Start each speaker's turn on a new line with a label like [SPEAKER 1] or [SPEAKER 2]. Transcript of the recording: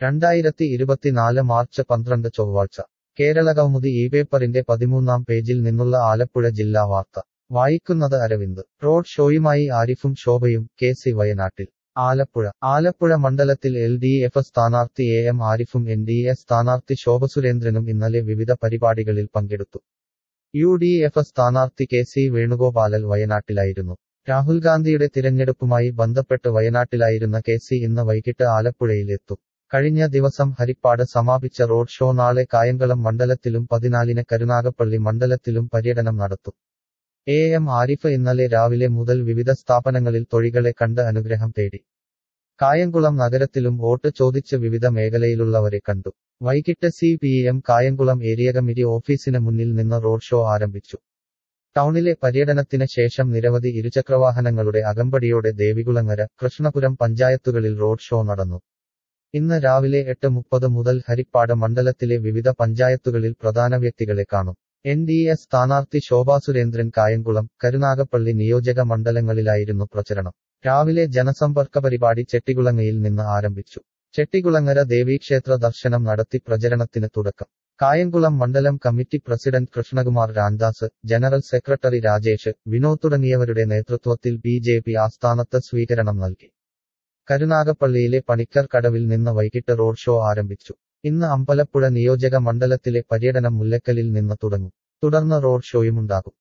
[SPEAKER 1] രണ്ടായിരത്തി ഇരുപത്തിനാല് മാർച്ച് പന്ത്രണ്ട് ചൊവ്വാഴ്ച കേരളകൗമുദി ഈ പേപ്പറിന്റെ പതിമൂന്നാം പേജിൽ നിന്നുള്ള ആലപ്പുഴ ജില്ലാ വാർത്ത വായിക്കുന്നത് അരവിന്ദ് റോഡ് ഷോയുമായി ആരിഫും ശോഭയും കെ സി വയനാട്ടിൽ ആലപ്പുഴ ആലപ്പുഴ മണ്ഡലത്തിൽ എൽ ഡി എഫ് സ്ഥാനാർത്ഥി എ എം ആരിഫും എൻ ഡി എ സ്ഥാനാർത്ഥി ശോഭ സുരേന്ദ്രനും ഇന്നലെ വിവിധ പരിപാടികളിൽ പങ്കെടുത്തു യു ഡി എഫ് സ്ഥാനാർത്ഥി കെ സി വേണുഗോപാലൽ വയനാട്ടിലായിരുന്നു രാഹുൽ ഗാന്ധിയുടെ തിരഞ്ഞെടുപ്പുമായി ബന്ധപ്പെട്ട് വയനാട്ടിലായിരുന്ന കെ സി ഇന്ന് വൈകിട്ട് ആലപ്പുഴയിലെത്തും കഴിഞ്ഞ ദിവസം ഹരിപ്പാട് സമാപിച്ച റോഡ് ഷോ നാളെ കായംകുളം മണ്ഡലത്തിലും പതിനാലിന് കരുനാഗപ്പള്ളി മണ്ഡലത്തിലും പര്യടനം നടത്തും എ എം ആരിഫ് ഇന്നലെ രാവിലെ മുതൽ വിവിധ സ്ഥാപനങ്ങളിൽ തൊഴികളെ കണ്ട് അനുഗ്രഹം തേടി കായംകുളം നഗരത്തിലും വോട്ട് ചോദിച്ച് വിവിധ മേഖലയിലുള്ളവരെ കണ്ടു വൈകിട്ട് C P M Kayamkulam area committee ഓഫീസിന് മുന്നിൽ നിന്ന് റോഡ് ഷോ ആരംഭിച്ചു ടൗണിലെ പര്യടനത്തിന് ശേഷം നിരവധി ഇരുചക്രവാഹനങ്ങളുടെ അകമ്പടിയോടെ ദേവികുളങ്ങര കൃഷ്ണപുരം പഞ്ചായത്തുകളിൽ റോഡ് ഷോ നടന്നു ഇന്ന് രാവിലെ എട്ട് മുപ്പത് മുതൽ ഹരിപ്പാട് മണ്ഡലത്തിലെ വിവിധ പഞ്ചായത്തുകളിൽ പ്രധാന വ്യക്തികളെ കാണും എൻ ഡി എ സ്ഥാനാർത്ഥി ശോഭാ സുരേന്ദ്രൻ കായംകുളം കരുനാഗപ്പള്ളി നിയോജക മണ്ഡലങ്ങളിലായിരുന്നു പ്രചരണം രാവിലെ ജനസമ്പർക്ക പരിപാടി ചെട്ടികുളങ്ങയിൽ നിന്ന് ആരംഭിച്ചു ചെട്ടികുളങ്ങര ദേവീക്ഷേത്ര ദർശനം നടത്തി പ്രചരണത്തിന് തുടക്കം കായംകുളം മണ്ഡലം committee president Krishnakumar Ramdas general secretary Rajesh Vinod തുടങ്ങിയവരുടെ നേതൃത്വത്തിൽ ബി ജെ പി ആസ്ഥാനത്ത് സ്വീകരണം നൽകി കരുനാഗപ്പള്ളിയിലെ പണിക്കർ കടവിൽ നിന്ന് വൈകിട്ട് റോഡ് ഷോ ആരംഭിച്ചു ഇന്ന് അമ്പലപ്പുഴ നിയോജക മണ്ഡലത്തിലെ പര്യടനം മുല്ലക്കലിൽ നിന്ന് തുടങ്ങും തുടർന്ന് റോഡ് ഷോയുമുണ്ടാകും